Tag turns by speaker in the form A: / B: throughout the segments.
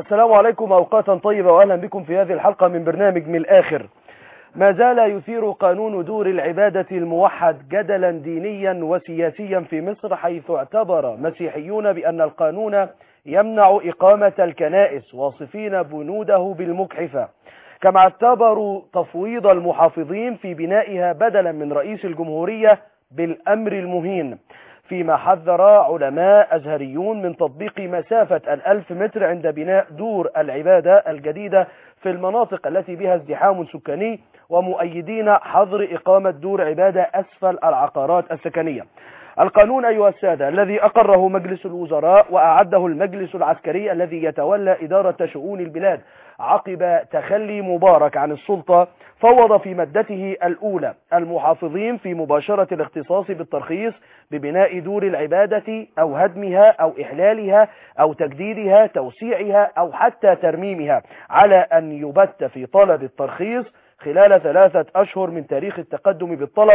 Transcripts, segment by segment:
A: السلام عليكم أوقاتا طيبة وأهلا بكم في هذه الحلقة من برنامج من الآخر ما زال يثير قانون دور العبادة الموحد جدلا دينيا وسياسيا في مصر حيث اعتبر مسيحيون بأن القانون يمنع إقامة الكنائس واصفين بنوده بالمجحفة كما اعتبروا تفويض المحافظين في بنائها بدلا من رئيس الجمهورية بالأمر المهين فيما حذر علماء أزهريون من تطبيق مسافة الألف متر عند بناء دور العبادة الجديدة في المناطق التي بها ازدحام سكاني ومؤيدين حظر إقامة دور عبادة أسفل العقارات السكنية القانون أيها السادة الذي أقره مجلس الوزراء وأعده المجلس العسكري الذي يتولى إدارة شؤون البلاد عقب تخلي مبارك عن السلطة فوض في مادته الأولى المحافظين في مباشرة الاختصاص بالترخيص ببناء دور العبادة أو هدمها أو إحلالها أو تجديدها توسيعها أو حتى ترميمها على أن يبت في طلب الترخيص خلال ثلاثة أشهر من تاريخ التقدم بالطلب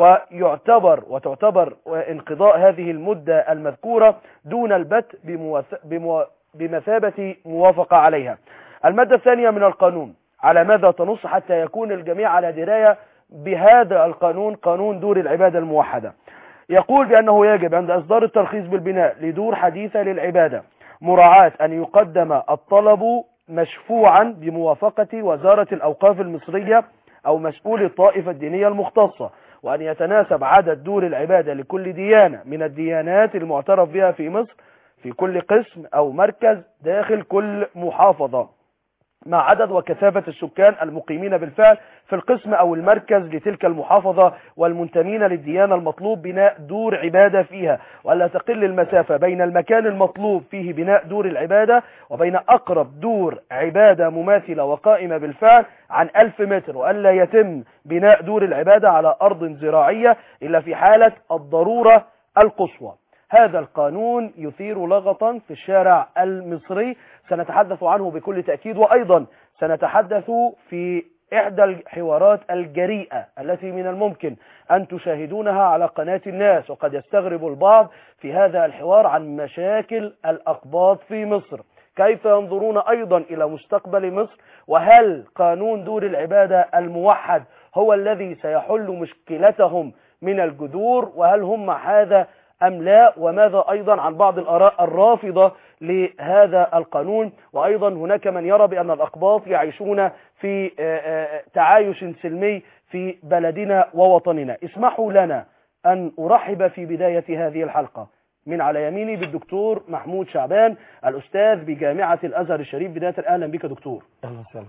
A: ويعتبر وتعتبر انقضاء هذه المدة المذكورة دون البت بموث... بمو... بمثابة موافقة عليها المادة الثانية من القانون على ماذا تنص حتى يكون الجميع على دراية بهذا القانون قانون دور العبادة الموحدة يقول بأنه يجب عند إصدار الترخيص بالبناء لدور حديثة للعبادة مراعاة أن يقدم الطلب مشفوعا بموافقة وزارة الأوقاف المصرية أو مسؤول الطائفة الدينية المختصة وأن يتناسب عدد دور العبادة لكل ديانة من الديانات المعترف بها في مصر في كل قسم أو مركز داخل كل محافظة مع عدد وكثافة السكان المقيمين بالفعل في القسم أو المركز لتلك المحافظة والمنتمين للديانة المطلوب بناء دور عبادة فيها وألا تقل المسافة بين المكان المطلوب فيه بناء دور العبادة وبين أقرب دور عبادة مماثلة وقائمة بالفعل عن ألف متر وألا يتم بناء دور العبادة على أرض زراعية إلا في حالة الضرورة القصوى هذا القانون يثير لغطا في الشارع المصري سنتحدث عنه بكل تأكيد وأيضا سنتحدث في إحدى الحوارات الجريئة التي من الممكن أن تشاهدونها على قناة الناس وقد يستغرب البعض في هذا الحوار عن مشاكل الأقباط في مصر كيف ينظرون أيضا إلى مستقبل مصر وهل قانون دور العبادة الموحد هو الذي سيحل مشكلتهم من الجذور وهل هم هذا أم لا وماذا أيضا عن بعض الآراء الرافضة لهذا القانون وأيضا هناك من يرى بأن الأقباط يعيشون في تعايش سلمي في بلدنا ووطننا اسمحوا لنا أن أرحب في بداية هذه الحلقة من على يميني بالدكتور محمود شعبان الأستاذ بجامعة الأزهر الشريف بداية أهلا بك دكتور
B: أهلا وسهلا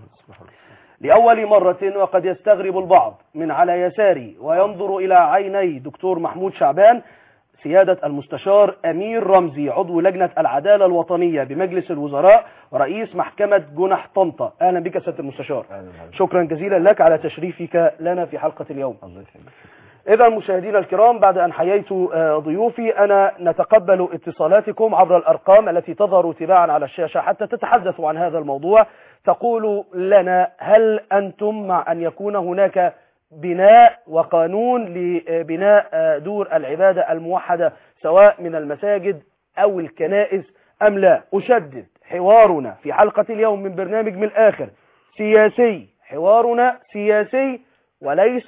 A: لأول مرة وقد يستغرب البعض من على يساري وينظر إلى عيني دكتور محمود شعبان سيادة المستشار أمير رمزي عضو لجنة العدالة الوطنية بمجلس الوزراء ورئيس محكمة جنح طنطا أهلا بك سيادة المستشار
B: أهلا
A: شكرا جزيلا لك على تشريفك لنا في حلقة اليوم
B: الله يسلمك
A: إذا مشاهدينا الكرام بعد أن حييت ضيوفي أنا نتقبل اتصالاتكم عبر الأرقام التي تظهر تباعا على الشاشة حتى تتحدثوا عن هذا الموضوع تقول لنا هل أنتم مع أن يكون هناك بناء وقانون لبناء دور العبادة الموحدة سواء من المساجد أو الكنائس أم لا أشدد حوارنا في حلقة اليوم من برنامج من الآخر سياسي حوارنا سياسي وليس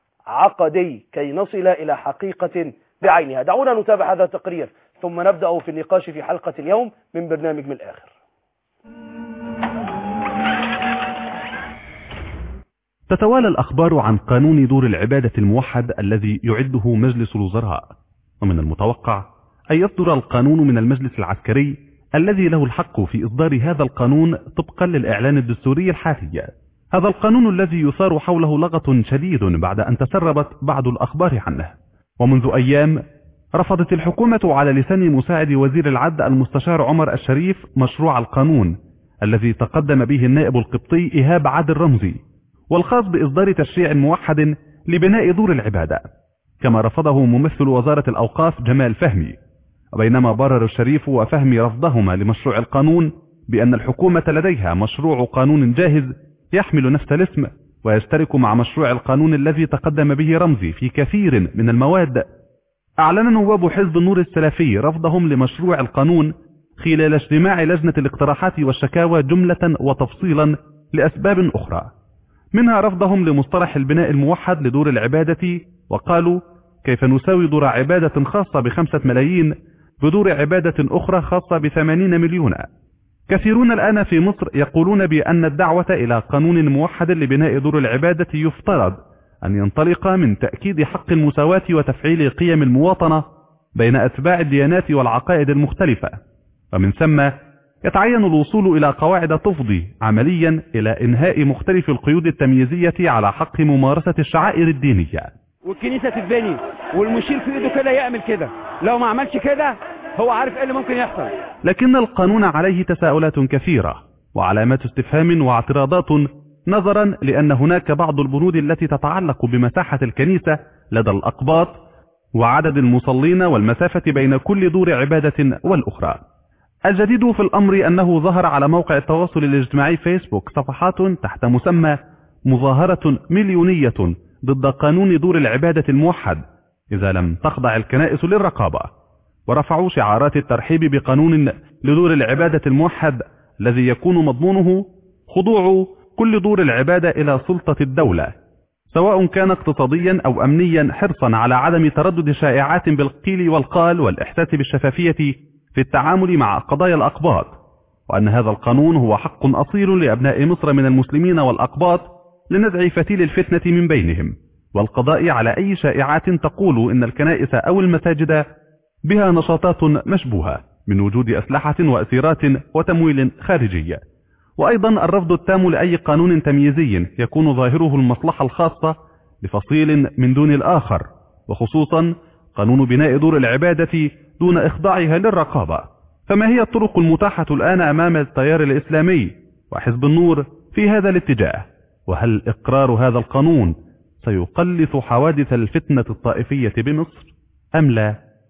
A: عقدي كي نصل إلى حقيقة بعينها دعونا نتابع هذا التقرير ثم نبدأ في النقاش في حلقة اليوم من برنامج من الآخر
C: تتوالى الأخبار عن قانون دور العبادة الموحد الذي يعده مجلس الوزراء ومن المتوقع أن يصدر القانون من المجلس العسكري الذي له الحق في إصدار هذا القانون طبقا للإعلان الدستوري الحالي هذا القانون الذي يثار حوله لغط شديد بعد أن تسربت بعض الأخبار عنه ومنذ أيام رفضت الحكومة على لسان مساعد وزير العدل المستشار عمر الشريف مشروع القانون الذي تقدم به النائب القبطي إيهاب عادل رمزي والخاص بإصدار تشريع موحد لبناء دور العبادة كما رفضه ممثل وزارة الأوقاف جمال فهمي وبينما برر الشريف وفهمي رفضهما لمشروع القانون بأن الحكومة لديها مشروع قانون جاهز يحمل نفس الاسم ويشترك مع مشروع القانون الذي تقدم به رمزي في كثير من المواد أعلن نواب حزب النور السلفي رفضهم لمشروع القانون خلال اجتماع لجنة الاقتراحات والشكاوى جملة وتفصيلا لأسباب أخرى منها رفضهم لمصطلح البناء الموحد لدور العبادة وقالوا كيف نساوي دور عبادة خاصة بخمسة ملايين بدور عبادة أخرى خاصة بثمانين مليون كثيرون الآن في مصر يقولون بأن الدعوة إلى قانون موحد لبناء دور العبادة يفترض أن ينطلق من تأكيد حق المساواة وتفعيل قيم المواطنة بين أتباع الديانات والعقائد المختلفة ومن ثم يتعين الوصول إلى قواعد تفضي عمليا إلى إنهاء مختلف القيود التمييزية على حق ممارسة الشعائر الدينية
B: والكنيسه تتبني والمشير في ايده كده يعمل كده لو ما عملش كده هو عارف ايه اللي ممكن يحصل
C: لكن القانون عليه تساؤلات كثيرة وعلامات استفهام واعتراضات نظرا لأن هناك بعض البنود التي تتعلق بمساحة الكنيسة لدى الأقباط وعدد المصلين والمسافة بين كل دور عبادة والأخرى الجديد في الأمر أنه ظهر على موقع التواصل الاجتماعي فيسبوك صفحات تحت مسمى مظاهرة مليونية ضد قانون دور العبادة الموحد إذا لم تخضع الكنائس للرقابة ورفعوا شعارات الترحيب بقانون لدور العبادة الموحد الذي يكون مضمونه خضوع كل دور العبادة إلى سلطة الدولة سواء كان اقتصاديا أو أمنيا حرصا على عدم تردد شائعات بالقيل والقال والإحساس بالشفافية في التعامل مع قضايا الأقباط وأن هذا القانون هو حق أصيل لأبناء مصر من المسلمين والأقباط لنزع فتيل الفتنة من بينهم والقضاء على أي شائعات تقول إن الكنائس أو المساجد بها نشاطات مشبوهة من وجود أسلحة وأسيرات وتمويل خارجي وأيضا الرفض التام لأي قانون تمييزي يكون ظاهره المصلحة الخاصة لفصيل من دون الآخر وخصوصا قانون بناء دور العبادة دون إخضاعها للرقابة فما هي الطرق المتاحة الآن أمام التيار الإسلامي وحزب النور في هذا الاتجاه وهل إقرار هذا القانون سيقلص حوادث الفتنة الطائفية بمصر أم لا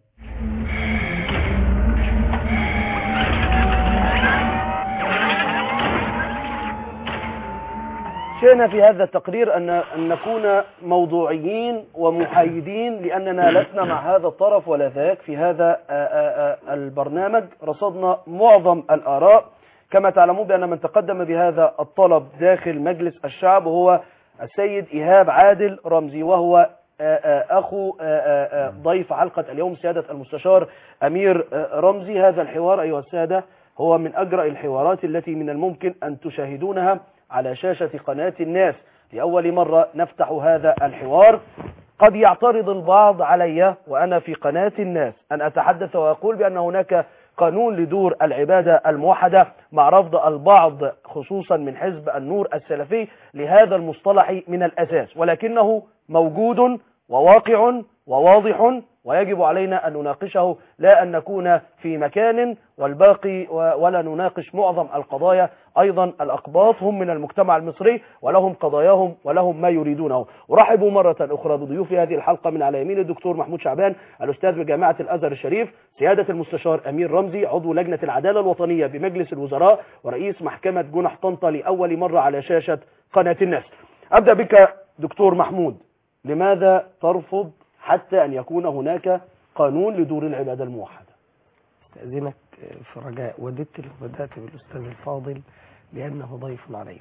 A: شئنا في هذا التقرير أن أن نكون موضوعيين ومحايدين لأننا لسنا مع هذا الطرف ولا ذاك في هذا آه، آه، آه، البرنامج رصدنا معظم الآراء كما تعلمون بأن من تقدم بهذا الطلب داخل مجلس الشعب هو السيد إيهاب عادل رمزي وهو آه، آه، أخو آه، آه، آه، ضيف حلقة اليوم سيادة المستشار أمير آه، رمزي هذا الحوار أيها السادة هو من أجرأ الحوارات التي من الممكن أن تشاهدونها على شاشة قناة الناس لأول مرة نفتح هذا الحوار قد يعترض البعض علي وأنا في قناة الناس أن أتحدث وأقول بأن هناك قانون لدور العبادة الموحدة مع رفض البعض خصوصا من حزب النور السلفي لهذا المصطلح من الأساس ولكنه موجود وواقع وواضح ويجب علينا أن نناقشه لا أن نكون في مكان والباقي و- ولا نناقش معظم القضايا أيضا الأقباط هم من المجتمع المصري ولهم قضاياهم ولهم ما يريدونه أرحب مرة أخرى بضيوف هذه الحلقة من على يمين الدكتور محمود شعبان الأستاذ بجامعة الأزهر الشريف سيادة المستشار أمير رمزي عضو لجنة العدالة الوطنية بمجلس الوزراء ورئيس محكمة جنح طنطا لأول مرة على شاشة قناة الناس أبدأ بك دكتور محمود لماذا ترفض حتى أن يكون هناك قانون لدور العبادة الموحدة
D: استأذنك في رجاء وددت لو بدأت بالأستاذ الفاضل لأنه ضيف علي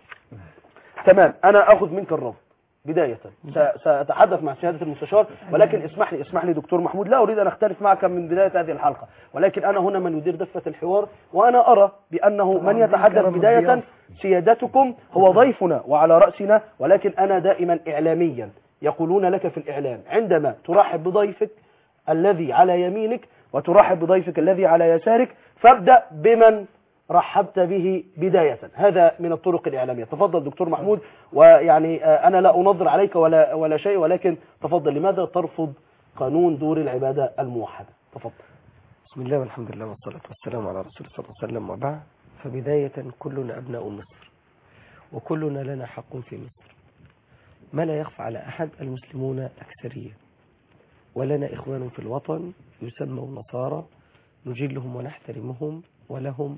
A: تمام أنا أخذ منك الرفض بداية س- سأتحدث مع سيادة المستشار ولكن اسمح لي اسمح لي دكتور محمود لا أريد أن أختلف معك من بداية هذه الحلقة ولكن أنا هنا من يدير دفة الحوار وأنا أرى بأنه من يتحدث بداية سيادتكم هو ضيفنا وعلى رأسنا ولكن أنا دائما إعلاميا يقولون لك في الإعلام عندما ترحب بضيفك الذي على يمينك وترحب بضيفك الذي على يسارك فابدأ بمن رحبت به بداية هذا من الطرق الإعلامية تفضل دكتور محمود ويعني آه، أنا لا أنظر عليك ولا, ولا شيء ولكن تفضل لماذا ترفض قانون دور العبادة الموحدة تفضل
D: بسم الله والحمد لله والصلاة والسلام على رسول الله صلى الله عليه وسلم وبعد فبداية كلنا أبناء مصر وكلنا لنا حق في مصر ما لا يخفى على أحد المسلمون أكثرية ولنا إخوان في الوطن يسموا نصارى نجلهم ونحترمهم ولهم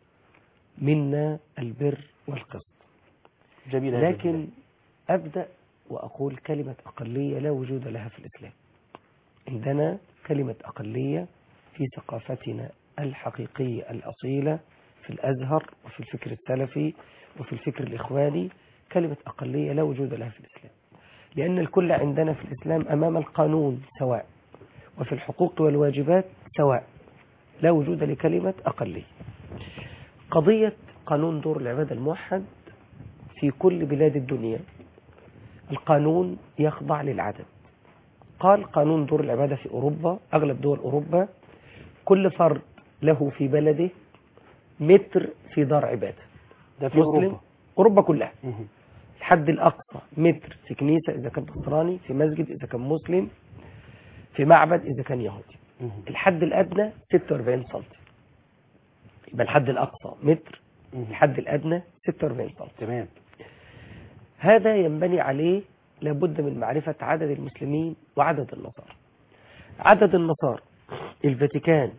D: منا البر والقسط
A: جميل هذا
D: لكن أبدأ وأقول كلمة أقلية لا وجود لها في الإسلام عندنا كلمة أقلية في ثقافتنا الحقيقية الأصيلة في الأزهر وفي الفكر السلفي وفي الفكر الإخواني كلمة أقلية لا وجود لها في الإسلام لأن الكل عندنا في الإسلام أمام القانون سواء وفي الحقوق والواجبات سواء لا وجود لكلمة أقلية قضية قانون دور العبادة الموحد في كل بلاد الدنيا القانون يخضع للعدد قال قانون دور العبادة في أوروبا أغلب دول أوروبا كل فرد له في بلده متر في دار عبادة
A: ده في
D: مسلم
A: أوروبا
D: أوروبا كلها
A: مهم.
D: الحد الأقصى متر في كنيسة إذا كان نصراني في مسجد إذا كان مسلم في معبد إذا كان يهودي
A: مهم.
D: الحد الأدنى 46 سم يبقى الحد الأقصى متر
A: مهم.
D: الحد الأدنى 46 سم
A: تمام
D: هذا ينبني عليه لابد من معرفة عدد المسلمين وعدد النصارى عدد النصارى الفاتيكان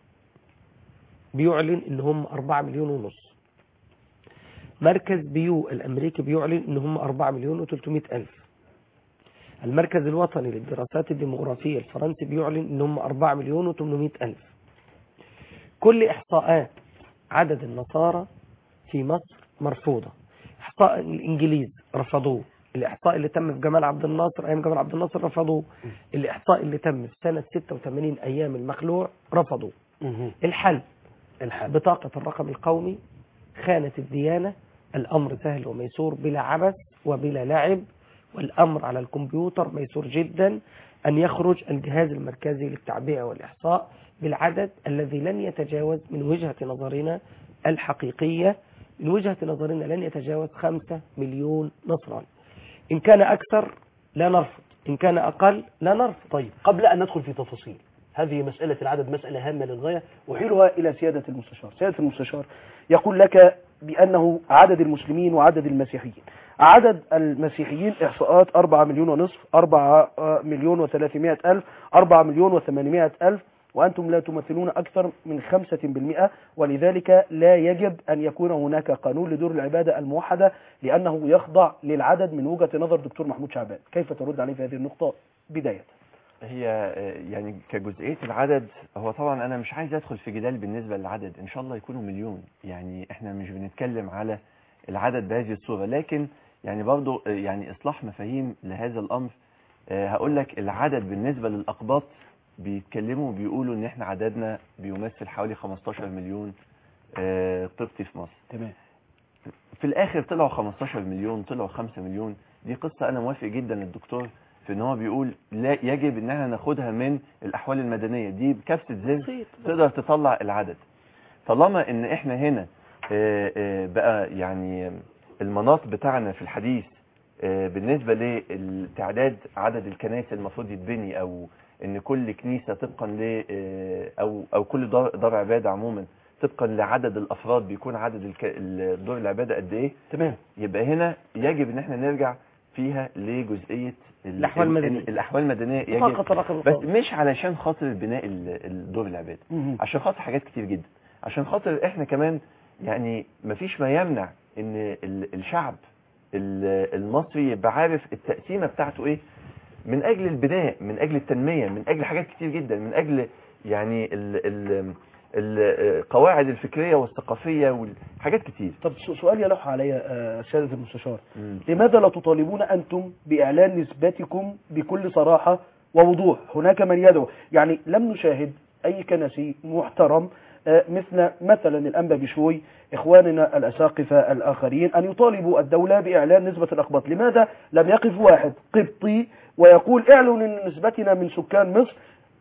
D: بيعلن ان هم 4 مليون ونص مركز بيو الامريكي بيعلن ان هم 4 مليون و300 الف المركز الوطني للدراسات الديموغرافية الفرنسي بيعلن ان هم 4 مليون و800 الف كل احصاءات عدد النصارى في مصر مرفوضة احصاء الانجليز رفضوه الاحصاء اللي تم في جمال عبد الناصر ايام جمال عبد الناصر رفضوه الاحصاء اللي تم في سنة 86 ايام المخلوع رفضوه
A: مهم.
D: الحل
A: الحل
D: بطاقة الرقم القومي خانة الديانة الأمر سهل وميسور بلا عبث وبلا لعب والأمر على الكمبيوتر ميسور جدا أن يخرج الجهاز المركزي للتعبئة والإحصاء بالعدد الذي لن يتجاوز من وجهة نظرنا الحقيقية من وجهة نظرنا لن يتجاوز خمسة مليون نصراني إن كان أكثر لا نرفض إن كان أقل لا نرفض
A: طيب قبل أن ندخل في تفاصيل هذه مسألة العدد مسألة هامة للغاية أحيلها إلى سيادة المستشار سيادة المستشار يقول لك بأنه عدد المسلمين وعدد المسيحيين عدد المسيحيين إحصاءات 4 مليون ونصف 4 مليون وثلاثمائة ألف 4 مليون وثمانمائة ألف وأنتم لا تمثلون أكثر من خمسة بالمئة ولذلك لا يجب أن يكون هناك قانون لدور العبادة الموحدة لأنه يخضع للعدد من وجهة نظر دكتور محمود شعبان كيف ترد عليه في هذه النقطة بداية
E: هي آه، يعني كجزئية العدد هو طبعا أنا مش عايز أدخل في جدال بالنسبة للعدد إن شاء الله يكونوا مليون يعني إحنا مش بنتكلم على العدد بهذه الصورة لكن يعني برضو آه، يعني إصلاح مفاهيم لهذا الأمر آه، هقول لك العدد بالنسبة للأقباط بيتكلموا وبيقولوا إن إحنا عددنا بيمثل حوالي 15 مليون آه، قبطي في مصر
A: تمام
E: في الاخر طلعوا 15 مليون طلعوا 5 مليون دي قصة انا موافق جدا للدكتور في ان هو بيقول لا يجب ان احنا ناخدها من الاحوال المدنية دي بكافة زر
D: بسيط.
E: تقدر تطلع العدد طالما ان احنا هنا آه، آه، بقى يعني المناط بتاعنا في الحديث آه، بالنسبة للتعداد عدد الكنائس المفروض يتبني او ان كل كنيسة طبقا ل آه، او او كل دار دار عبادة عموما طبقا لعدد الافراد بيكون عدد الك- ال- دور العبادة قد ايه
A: تمام
E: يبقى هنا يجب ان احنا نرجع فيها لجزئية ال-
D: الأحوال
E: ال-
D: المدنية.
E: ال- الاحوال المدنية يجب
D: فقط الرقم
E: بس
D: القومي
E: مش علشان خاطر بناء ال- الدور العبادة
A: مهم.
E: عشان خاطر حاجات كتير جدا عشان خاطر احنا كمان يعني مفيش ما يمنع ان ال- الشعب ال- المصري يبقى عارف التقسيمة بتاعته ايه من اجل البناء من اجل التنمية من اجل حاجات كتير جدا من اجل يعني ال ال القواعد الفكرية والثقافية وحاجات كتير
A: طب س- سؤال يلح علي آه، سيادة المستشار لماذا لا تطالبون أنتم بإعلان نسبتكم بكل صراحة ووضوح هناك من يدعو يعني لم نشاهد أي كنسي محترم آه، مثل مثلا الأنبا بشوي إخواننا الأساقفة الآخرين أن يطالبوا الدولة بإعلان نسبة الأقباط لماذا لم يقف واحد قبطي ويقول اعلنوا أن نسبتنا من سكان مصر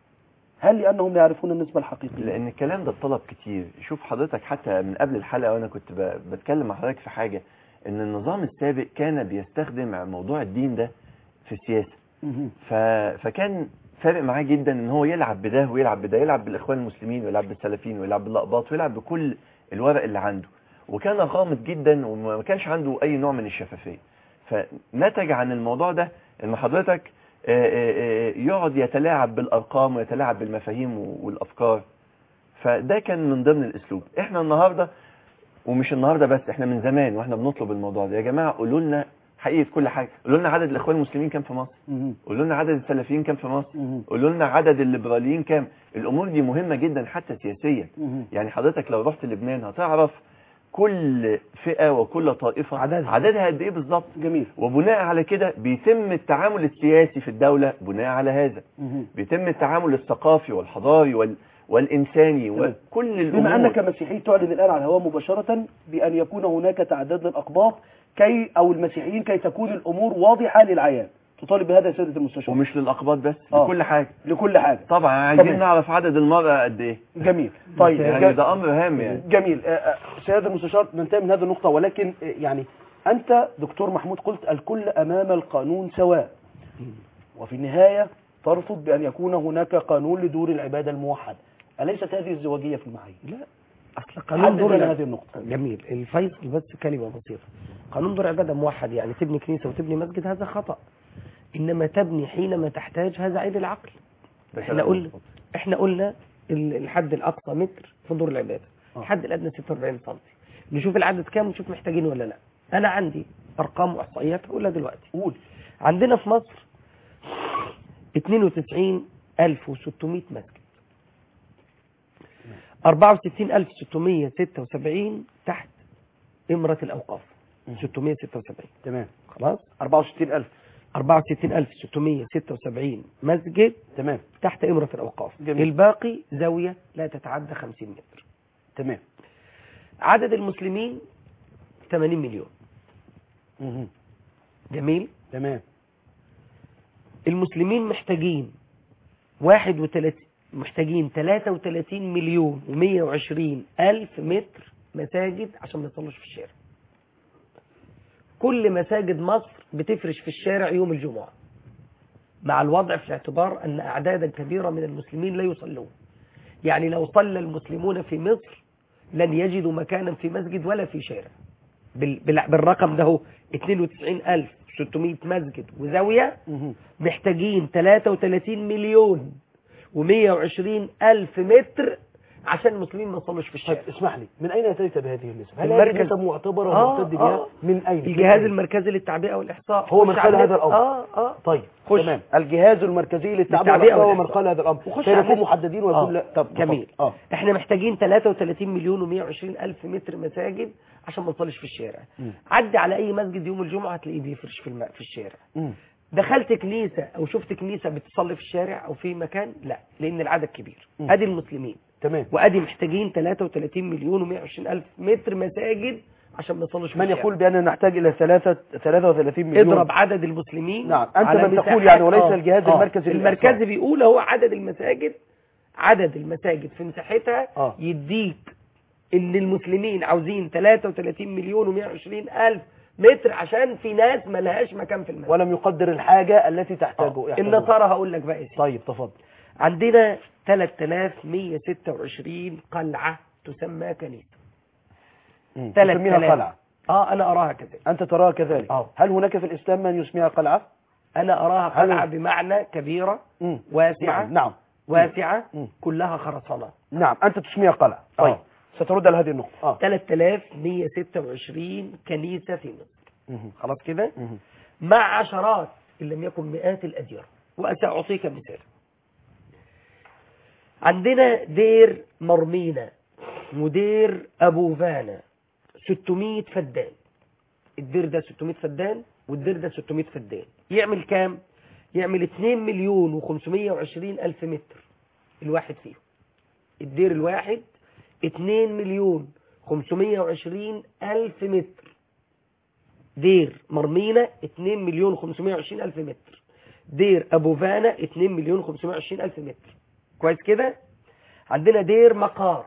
A: هل لأنهم يعرفون النسبة الحقيقية
E: لان الكلام ده اتطلب كتير شوف حضرتك حتى من قبل الحلقة وانا كنت ب- بتكلم مع حضرتك في حاجة ان النظام السابق كان بيستخدم موضوع الدين ده في السياسة
A: مهم.
E: ف... فكان فارق معاه جدا ان هو يلعب بده ويلعب بده يلعب بالاخوان المسلمين ويلعب بالسلفيين ويلعب بالاقباط ويلعب بكل الورق اللي عنده وكان غامض جدا وما كانش عنده اي نوع من الشفافيه فنتج عن الموضوع ده ان حضرتك آه، آه، آه، يقعد يتلاعب بالارقام ويتلاعب بالمفاهيم والافكار فده كان من ضمن الاسلوب احنا النهارده ومش النهارده بس احنا من زمان واحنا بنطلب الموضوع ده يا جماعه قولوا لنا حقيقي في كل حاجه قولوا لنا عدد الاخوان المسلمين كام في مصر
A: مهم.
E: قولوا لنا عدد السلفيين كام في مصر
A: مهم.
E: قولوا لنا عدد الليبراليين كام الامور دي مهمه جدا حتى سياسيا
A: مهم.
E: يعني حضرتك لو رحت لبنان هتعرف كل فئه وكل طائفه
D: عددها.
E: عددها قد ايه بالظبط
A: جميل
E: وبناء على كده بيتم التعامل السياسي في الدوله بناء على هذا
A: مهم.
E: بيتم التعامل الثقافي والحضاري وال... والانساني
A: تمام.
E: وكل الامور
A: بما أنك مسيحي تعلن الآن على الهواء مباشرة بأن يكون هناك تعداد للأقباط كي أو المسيحيين كي تكون الأمور واضحة للعيان تطالب بهذا يا سيدة المستشار
E: ومش للاقباط بس
A: آه.
E: لكل حاجه
A: لكل حاجة
E: طبعا عايزين
A: تمام.
E: نعرف عدد المرأة قد ايه
A: جميل طيب
E: يعني
A: ج-
E: ده امر هام يعني
A: جميل آه، آه، سيادة المستشار ننتهي من هذه النقطة ولكن آه، يعني أنت دكتور محمود قلت الكل أمام القانون سواء وفي النهاية ترفض بأن يكون هناك قانون لدور العبادة الموحد أليست هذه الزواجية في المعايير؟
D: لا اصل
A: حدد
D: قانون دور
A: لنا
D: الع-
A: هذه النقطة
D: جميل الفيصل بس كلمه بسيطه قانون دور عباده موحد يعني تبني كنيسه وتبني مسجد هذا خطا انما تبني حينما تحتاج هذا عيب العقل
E: ده
D: احنا
E: كلام
D: قلنا
E: مظبوط.
D: احنا قلنا ال- الحد الاقصى متر في دور العباده
A: آه.
D: الحد الادنى 46 سم نشوف العدد كام ونشوف محتاجين ولا لا انا عندي ارقام واحصائيات هقولها دلوقتي
A: قول
D: عندنا في مصر 92600 مسجد 64676 تحت إمرة الأوقاف 676
A: تمام
D: خلاص
A: 64000
D: 64676 مسجد
A: تمام
D: تحت إمرة الأوقاف
A: جميل.
D: الباقي زاوية لا تتعدى 50 متر
A: تمام
D: عدد المسلمين 80 مليون
A: مهم.
D: جميل
A: تمام
D: المسلمين محتاجين 31 محتاجين 33 مليون و120 ألف متر مساجد عشان ما يصلوش في الشارع كل مساجد مصر بتفرش في الشارع يوم الجمعة مع الوضع في الاعتبار أن أعدادا كبيرة من المسلمين لا يصلون يعني لو صلى المسلمون في مصر لن يجدوا مكانا في مسجد ولا في شارع بال- بال- بالرقم ده هو 92600 مسجد وزاوية
A: مهم.
D: محتاجين 33 مليون و120 ألف متر عشان المسلمين ما يصلوش في
A: طيب
D: الشارع
A: اسمح لي من أين أتيت بهذه النسب؟ هل
D: المركز-
A: هذه النسب معتبرة
D: آه،
A: ومعتد بها؟
D: آه.
A: من أين؟
D: الجهاز
A: من أين؟
D: المركزي للتعبئة والإحصاء
A: هو
D: خش
A: من
D: على
A: قال هذا
D: النت.
A: الأمر.
D: اه اه
A: طيب
D: خش.
A: تمام الجهاز المركزي للتعبئة
D: للتعبئة
A: والإحصاء ومن
D: والإحصاء.
A: قال هذا الأمر
D: وخش
A: كي
D: على
A: نكون
D: النت.
A: محددين ويكون
D: آه.
A: لا طب
D: جميل
A: تفضل. اه
D: احنا محتاجين 33 مليون و120 ألف متر مساجد عشان ما نصليش في الشارع
A: مم.
D: عدي على أي مسجد يوم الجمعة هتلاقيه بيفرش في الم... في الشارع
A: مم.
D: دخلت كنيسة أو شفت كنيسة بتصلي في الشارع أو في مكان لا لأن العدد كبير
A: مم.
D: أدي المسلمين
A: تمام
D: وادي محتاجين 33 مليون و120 الف متر مساجد عشان ما يصلوش في
A: من
D: الشارع.
A: يقول بأننا نحتاج إلى ثلاثة 33 مليون
D: اضرب عدد المسلمين
A: نعم. أنت
D: على
A: من تقول
D: مساحات-
A: يعني وليس
D: آه،
A: الجهاز
D: آه.
A: المركزي
D: المركزي
A: للإحصاء.
D: بيقول هو عدد المساجد عدد المساجد في مساحتها
A: آه.
D: يديك ان المسلمين عاوزين 33 مليون و120 الف متر عشان في ناس ما لهاش مكان في المسجد
A: ولم يقدر الحاجة التي تحتاجه
D: آه.
A: يحتاجها.
D: النصارى هقول لك بقى إيه.
A: طيب تفضل
D: عندنا 3126 قلعة تسمى كنيسة
A: مم.
D: ثلاث
A: تسميها
D: آلاف.
A: قلعة
D: اه انا اراها كذلك
A: أنت تراها كذلك
D: آه.
A: هل هناك في الإسلام من يسميها قلعة؟
D: انا اراها قلعة
A: هل-
D: بمعنى كبيرة
A: مم.
D: واسعة
A: نعم نعم
D: واسعة
A: مم.
D: كلها خرسانات
A: نعم أنت تسميها قلعة طيب
D: آه.
A: سترد على هذه النقطة آه.
D: 3126 كنيسة في مصر
A: مم.
D: خلاص كده
A: مم.
D: مع عشرات إن لم يكن مئات الأديرة وسأعطيك مثال عندنا دير مرمينا ودير أبو فانا 600 فدان الدير ده 600 فدان والدير ده 600 فدان يعمل كام؟ يعمل 2 مليون و520 ألف متر الواحد فيهم الدير الواحد 2 مليون 520 ألف متر دير مرمينا 2 مليون 520 ألف متر دير أبو فانا 2 مليون 520 ألف متر كويس كده عندنا دير مقار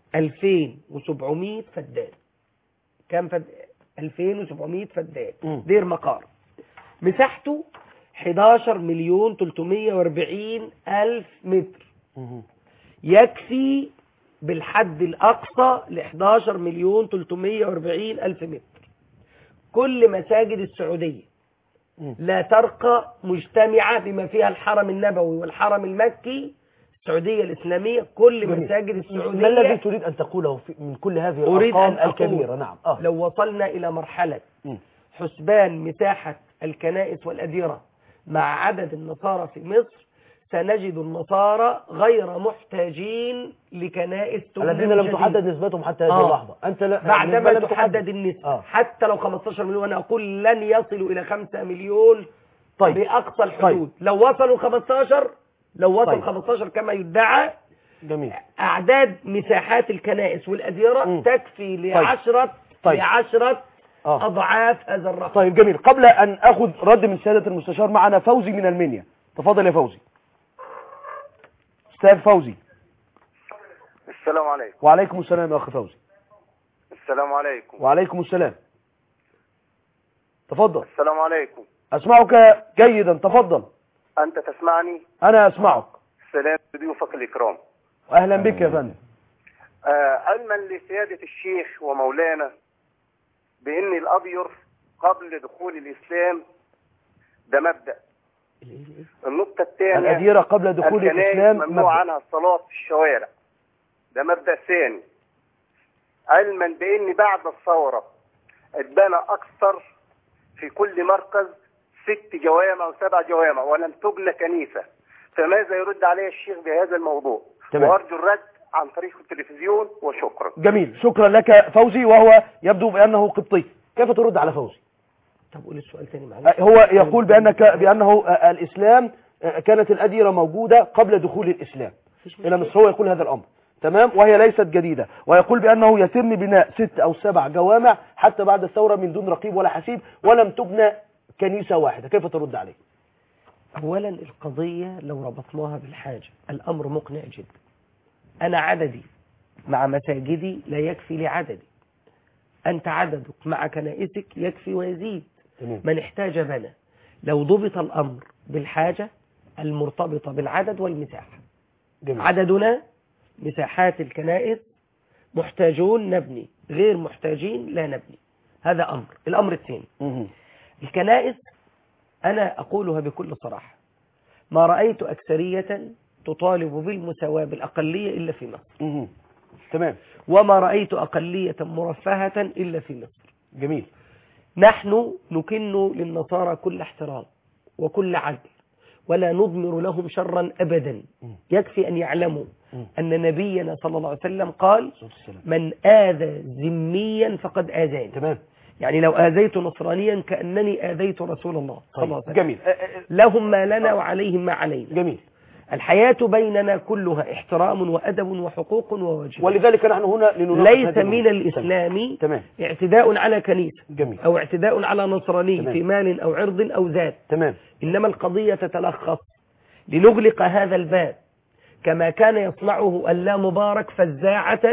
D: 2700 فدان كام فد 2700 فدان
A: مم.
D: دير مقار مساحته 11 مليون 340 ألف متر
A: مم.
D: يكفي بالحد الأقصى ل 11 مليون 340 ألف متر كل مساجد السعودية
A: مم.
D: لا ترقى مجتمعة بما فيها الحرم النبوي والحرم المكي السعودية الإسلامية كل
A: جميل.
D: مساجد
A: ما الذي
D: السعودية
A: تريد أن تقوله في من كل هذه
D: أريد
A: الأرقام
D: أن أقول
A: الكبيرة نعم آه.
D: لو وصلنا إلى مرحلة
A: مم.
D: حسبان مساحة الكنائس والأديرة مع عدد النصارى في مصر سنجد النصارى غير محتاجين لكنائس تولد
A: الذين لم
D: جديد.
A: تحدد نسبتهم حتى هذه
D: آه.
A: اللحظة أنت لا
D: بعدما
A: بالنسبة لك
D: تحدد النسبة
A: آه.
D: حتى لو 15 مليون وأنا أقول لن يصلوا إلى 5 مليون
A: طيب.
D: بأقصى الحدود لو وصلوا 15 لو وصل
A: طيب.
D: 15 كما يدعى
A: جميل
D: أعداد مساحات الكنائس والأديرة
A: مم.
D: تكفي لعشرة
A: طيب.
D: لعشرة
A: آه.
D: أضعاف هذا الرقم
A: طيب جميل قبل أن أخذ رد من سيادة المستشار معنا فوزي من المنيا تفضل يا فوزي أستاذ فوزي
F: السلام عليكم
A: وعليكم السلام يا أخي فوزي
F: السلام عليكم
A: وعليكم السلام تفضل
F: السلام عليكم
A: أسمعك جيدا تفضل
F: أنت تسمعني
A: أنا أسمعك
F: سلام ضيوفك الإكرام
A: أهلا بك يا فندم
F: آه، علما لسيادة الشيخ ومولانا بأن الأبيض قبل دخول الإسلام ده مبدأ النقطة الثانية
A: الأديرة قبل دخول
F: الكنائس
A: الإسلام
F: ممنوع
A: مبدأ.
F: عنها الصلاة في الشوارع ده مبدأ ثاني علما بأن بعد الثورة اتبنى أكثر في كل مركز ست جوامع وسبع جوامع ولم تبنى كنيسة فماذا يرد عليه الشيخ بهذا الموضوع
A: تمام.
F: وأرجو الرد عن طريق التلفزيون وشكرا
A: جميل شكرا لك فوزي وهو يبدو بأنه قبطي كيف ترد على فوزي
D: طب قول السؤال تاني معلش
A: هو يقول بأنك بأنه الإسلام كانت الأديرة موجودة قبل دخول الإسلام إلى مصر هو يقول هذا الأمر تمام وهي ليست جديدة ويقول بأنه يتم بناء ست أو سبع جوامع حتى بعد الثورة من دون رقيب ولا حسيب ولم تبنى كنيسة واحدة كيف ترد عليه
D: أولا القضية لو ربطناها بالحاجة الأمر مقنع جدا أنا عددي مع مساجدي لا يكفي لعددي أنت عددك مع كنائسك يكفي ويزيد
A: تمام.
D: من احتاج بنى لو ضبط الأمر بالحاجة المرتبطة بالعدد والمساحة
A: جميل.
D: عددنا مساحات الكنائس محتاجون نبني غير محتاجين لا نبني هذا أمر الأمر الثاني
A: مهم.
D: الكنائس أنا أقولها بكل صراحة ما رأيت أكثرية تطالب بالمساواة بالأقلية إلا في مصر
A: مهم. تمام
D: وما رأيت أقلية مرفهة إلا في مصر
A: جميل
D: نحن نكن للنصارى كل احترام وكل عدل ولا نضمر لهم شرا أبدا يكفي أن يعلموا أن نبينا صلى الله عليه وسلم قال
A: صوت السلام.
D: من آذى ذميا فقد آذاني
A: تمام
D: يعني لو آذيت نصرانيا كأنني آذيت رسول الله صلى الله عليه
A: طيب.
D: وسلم
A: جميل أ- أ-
D: لهم ما لنا وعليهم ما علينا
A: جميل
D: الحياة بيننا كلها احترام وأدب وحقوق وواجب
A: ولذلك نحن هنا لنناقش
D: ليس
A: هذه
D: من
A: الأمور.
D: الإسلام
A: تمام
D: اعتداء على كنيسة
A: جميل
D: أو اعتداء على نصراني
A: تمام.
D: في مال أو عرض أو ذات
A: تمام
D: إنما القضية تتلخص لنغلق هذا الباب كما كان يصنعه اللا مبارك فزاعة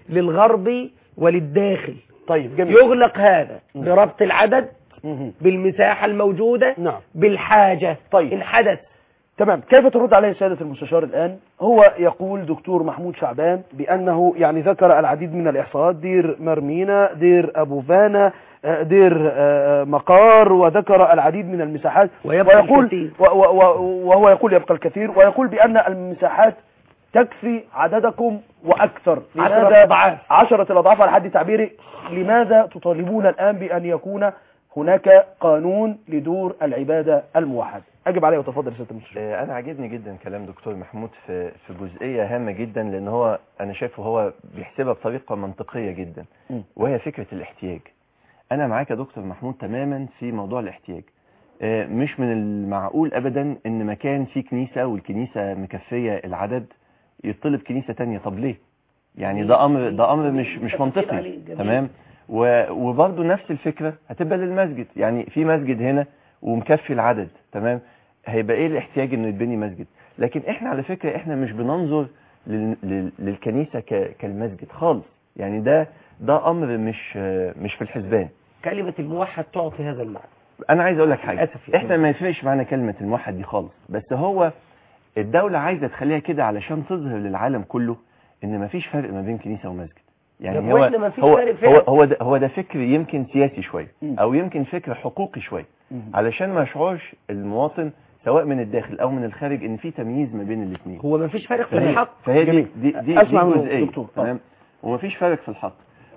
D: للغرب وللداخل
A: طيب جميل
D: يغلق هذا بربط العدد
A: مهم.
D: بالمساحة الموجودة
A: نعم
D: بالحاجة
A: طيب.
D: إن حدث
A: تمام كيف ترد عليه سيادة المستشار الآن هو يقول دكتور محمود شعبان بأنه يعني ذكر العديد من الإحصاءات دير مرمينا دير أبو فانا آه، دير آه، مقار وذكر العديد من المساحات
D: ويبقى
A: ويقول
D: الكثير.
A: و- و- و- وهو يقول يبقى الكثير ويقول بأن المساحات تكفي عددكم وأكثر
D: عشرة
A: لماذا
D: أضعاف.
A: عشرة الأضعاف على حد تعبيري لماذا تطالبون الآن بأن يكون هناك قانون لدور العبادة الموحد أجب عليه وتفضل يا سيادة المستشار
E: آه، انا عاجبني جدا كلام دكتور محمود في في جزئيه هامه جدا لان هو انا شايفه هو بيحسبها بطريقه منطقيه جدا
A: م.
E: وهي فكره الاحتياج انا معاك يا دكتور محمود تماما في موضوع الاحتياج آه، مش من المعقول ابدا ان مكان فيه كنيسه والكنيسه مكفيه العدد يطلب كنيسه تانية طب ليه يعني ده امر ده امر مش مش
D: تفصيل
E: منطقي
D: عليه، جميل.
E: تمام و- وبرضه نفس الفكره هتبقى للمسجد يعني في مسجد هنا ومكفي العدد تمام هيبقى ايه الاحتياج انه يتبني مسجد لكن احنا على فكره احنا مش بننظر لل... لل... للكنيسه ك... كالمسجد خالص يعني ده ده امر مش مش في الحسبان
D: كلمة الموحد تعطي هذا المعنى
E: انا عايز اقول لك حاجه
D: للأسف يعني.
E: احنا ما يفرقش معانا كلمه الموحد دي خالص بس هو الدوله عايزه تخليها كده علشان تظهر للعالم كله ان ما فيش فرق ما بين كنيسه ومسجد
D: طب
E: يعني هو
D: وإحنا ما فيش
E: هو
D: فرق
E: هو
D: فعلا؟
E: هو ده, هو ده فكر يمكن سياسي شويه
A: مم.
E: او يمكن فكر حقوقي شويه
A: مم.
E: علشان ما يشعرش المواطن سواء من الداخل او من الخارج ان في تمييز ما بين الاثنين
D: هو ما فيش فرق في
E: فهي,
D: الحق
E: فهي دي
A: جميل.
E: دي دي,
A: أسمع
E: دي
A: منه
E: جزئيه
A: دكتور. آه.
E: تمام ومفيش فرق في الحق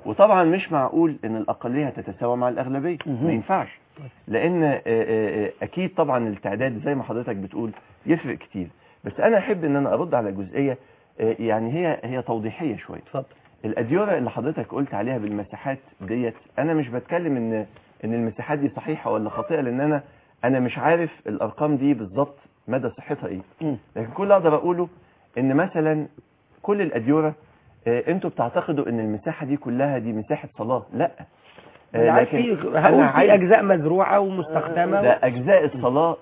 E: وطبعا مش معقول ان الاقليه هتتساوى مع الاغلبيه
A: مهم.
E: ما ينفعش لان آه، آه، آه، اكيد طبعا التعداد زي ما حضرتك بتقول يفرق كتير بس انا احب ان انا ارد على جزئيه آه، يعني هي هي توضيحيه شويه
D: اتفضل
E: الاديره اللي حضرتك قلت عليها بالمساحات ديت انا مش بتكلم ان ان المساحات دي صحيحه ولا خاطئه لان انا انا مش عارف الارقام دي بالظبط مدى صحتها ايه
A: مم.
E: لكن كل اللي اقدر اقوله ان مثلا كل الاديره آه، انتوا بتعتقدوا ان المساحه دي كلها دي مساحه صلاه لا آه،
D: بالعكس في
E: أنا
D: هقول
E: عايز-
D: في اجزاء مزروعه ومستخدمه
E: ده اجزاء الصلاه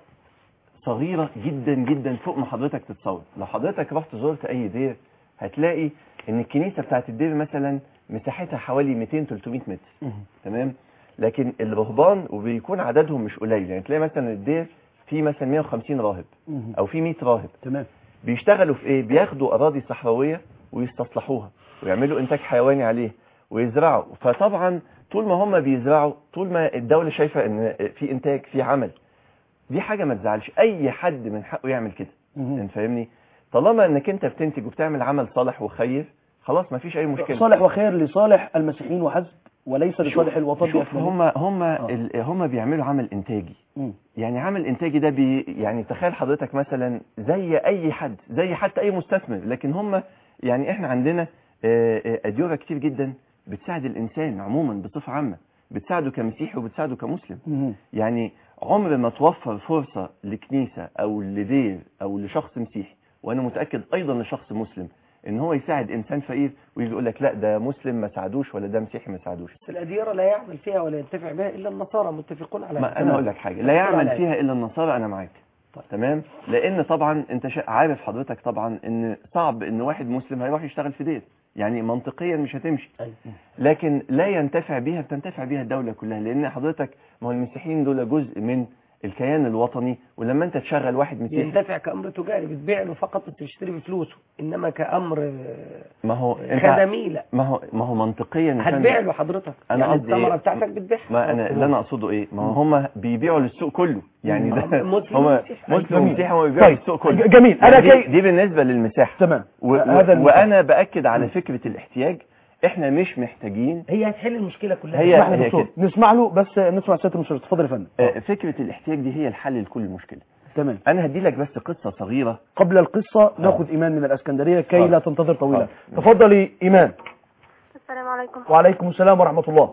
E: صغيره جدا جدا فوق ما حضرتك تتصور لو حضرتك رحت زرت اي دير هتلاقي ان الكنيسه بتاعت الدير مثلا مساحتها حوالي 200 300 متر
A: مهم.
E: تمام لكن الرهبان وبيكون عددهم مش قليل يعني تلاقي مثلا الدير فيه مثلا 150 راهب
A: مهم.
E: او في 100 راهب
A: تمام
E: بيشتغلوا في ايه بياخدوا اراضي صحراويه ويستصلحوها ويعملوا انتاج حيواني عليه ويزرعوا فطبعا طول ما هم بيزرعوا طول ما الدوله شايفه ان في انتاج في عمل دي حاجه ما تزعلش اي حد من حقه يعمل كده
A: مهم.
E: انت فاهمني طالما انك انت بتنتج وبتعمل عمل صالح وخير خلاص ما فيش اي مشكله
A: صالح وخير لصالح المسيحيين وحسب وليس لصالح الوطن
E: شوف
A: بأكمله.
E: هم هم ال- هم بيعملوا عمل انتاجي
A: مم.
E: يعني عمل انتاجي ده بي يعني تخيل حضرتك مثلا زي اي حد زي حتى اي مستثمر لكن هم يعني احنا عندنا آه، آه، اديره كتير جدا بتساعد الانسان عموما بصفه عامه بتساعده كمسيحي وبتساعده كمسلم
A: مهم.
E: يعني عمر ما توفر فرصه لكنيسه او لدير او لشخص مسيحي وانا متاكد ايضا لشخص مسلم ان هو يساعد انسان فقير ويجي يقول لك لا ده مسلم ما ساعدوش ولا ده مسيحي ما ساعدوش
D: بس الأديرة لا يعمل فيها ولا ينتفع بها إلا النصارى متفقون على
E: ما
D: هذا.
E: انا اقول لك حاجه لا يعمل
D: على
E: فيها الا النصارى انا معاك
D: طيب.
E: تمام لان طبعا انت شا- عارف حضرتك طبعا ان صعب ان واحد مسلم هيروح يشتغل في دير يعني منطقيا مش هتمشي
D: أيوة.
E: لكن لا ينتفع بيها بتنتفع بيها الدوله كلها لان حضرتك ما هو المسيحيين دول جزء من الكيان الوطني ولما انت تشغل واحد مسيحي
D: يندفع كأمر تجاري بتبيع له فقط انت بتشتري بفلوسه إنما كأمر آه،
E: ما هو انت
D: خدمي لا
E: ما هو ما هو منطقيا يا فندم،
D: هتبيع له حضرتك
E: أنا
D: يعني
E: قصدي
D: الثمرة
E: إيه؟
D: بتاعتك بتبيعها
E: ما انا اللي انا اقصده ايه ما هو هم بيبيعوا للسوق كله يعني ده
D: مسلم
E: هم
D: ومسيحي.
E: مسلم
A: جميل.
E: ومسيحي هم بيبيعوا
A: طيب
E: للسوق كله
A: ج- جميل انا
E: يعني دي,
A: كي
E: دي بالنسبه للمساحه
A: تمام
E: و...
A: هذا
E: و...
A: المثال.
E: وانا باكد على فكره الاحتياج احنا مش محتاجين
D: هي هتحل المشكلة كلها
E: هي-
A: اسمح لي
E: هي
A: دكتور
E: كده.
A: نسمع له بس نسمع سياده المشرف اتفضل يا فندم
E: آه، فكره الاحتياج دي هي الحل لكل مشكله
A: تمام
E: انا هدي لك بس قصه صغيره
A: قبل القصه ناخذ ايمان من الاسكندريه كي
E: آه.
A: لا تنتظر طويلا
E: آه.
A: تفضلي ايمان
G: السلام عليكم
A: وعليكم السلام ورحمه الله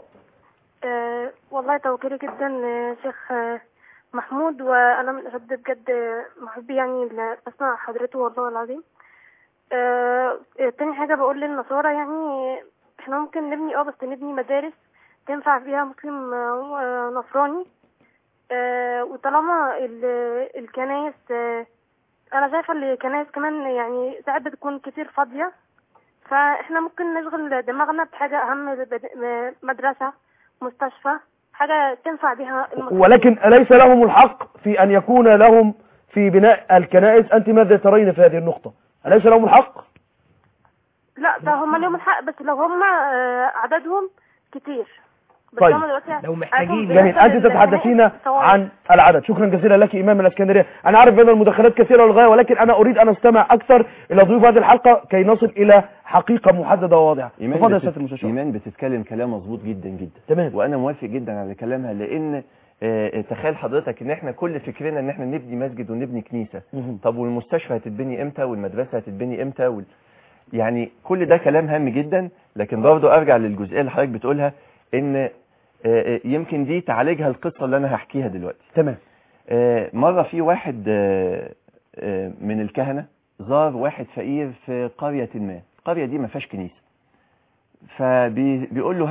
G: آه والله توكيلي جدا آه، شيخ آه، محمود وانا من اشد بجد آه، محبي يعني ل- بسمع حضرته والله العظيم آه آه، تاني حاجة بقول للنصارى يعني آه، احنا ممكن نبني اه بس نبني مدارس تنفع فيها مسلم آه، آه، نصراني آه وطالما ال- الكنايس آه، انا شايفة ان الكنايس كمان يعني ساعات بتكون كتير فاضية فاحنا ممكن نشغل دماغنا بحاجة اهم بد- م- مدرسة مستشفى حاجة تنفع بها المسلمين
A: ولكن أليس لهم الحق في أن يكون لهم في بناء الكنائس أنت ماذا ترين في هذه النقطة أليس لهم الحق
G: لا ده هم ليهم الحق بس لو هم آه، عددهم كتير بس
A: طيب.
G: هم دلوقتي
D: لو محتاجين.
G: عددهم
A: جميل
G: بالنسبة
A: أنت تتحدثين
G: للكنائس سواء.
A: عن العدد شكرا جزيلا لك إمام الأسكندرية أنا عارف أن المداخلات كثيرة للغاية ولكن أنا أريد أن أستمع أكثر إلى ضيوف هذه الحلقة كي نصل إلى حقيقة محددة وواضحة
E: ايمان
A: تفضل يا
E: بتت-
A: سيادة المستشار
E: ايمان بتتكلم كلام مظبوط جدا جدا
A: تمام
E: وانا موافق جدا على كلامها لان آه، تخيل حضرتك ان احنا كل فكرنا ان احنا نبني مسجد ونبني كنيسه
A: مهم.
E: طب والمستشفى هتتبني امتى والمدرسه هتتبني امتى وال... يعني كل ده كلام هام جدا لكن برضه ارجع للجزئيه اللي حضرتك بتقولها ان آه، آه، يمكن دي تعالجها القصه اللي انا هحكيها دلوقتي
A: تمام
E: آه، مره في واحد آه، آه، من الكهنه زار واحد فقير في قريه ما القريه دي ما فيهاش كنيسه فبيقول له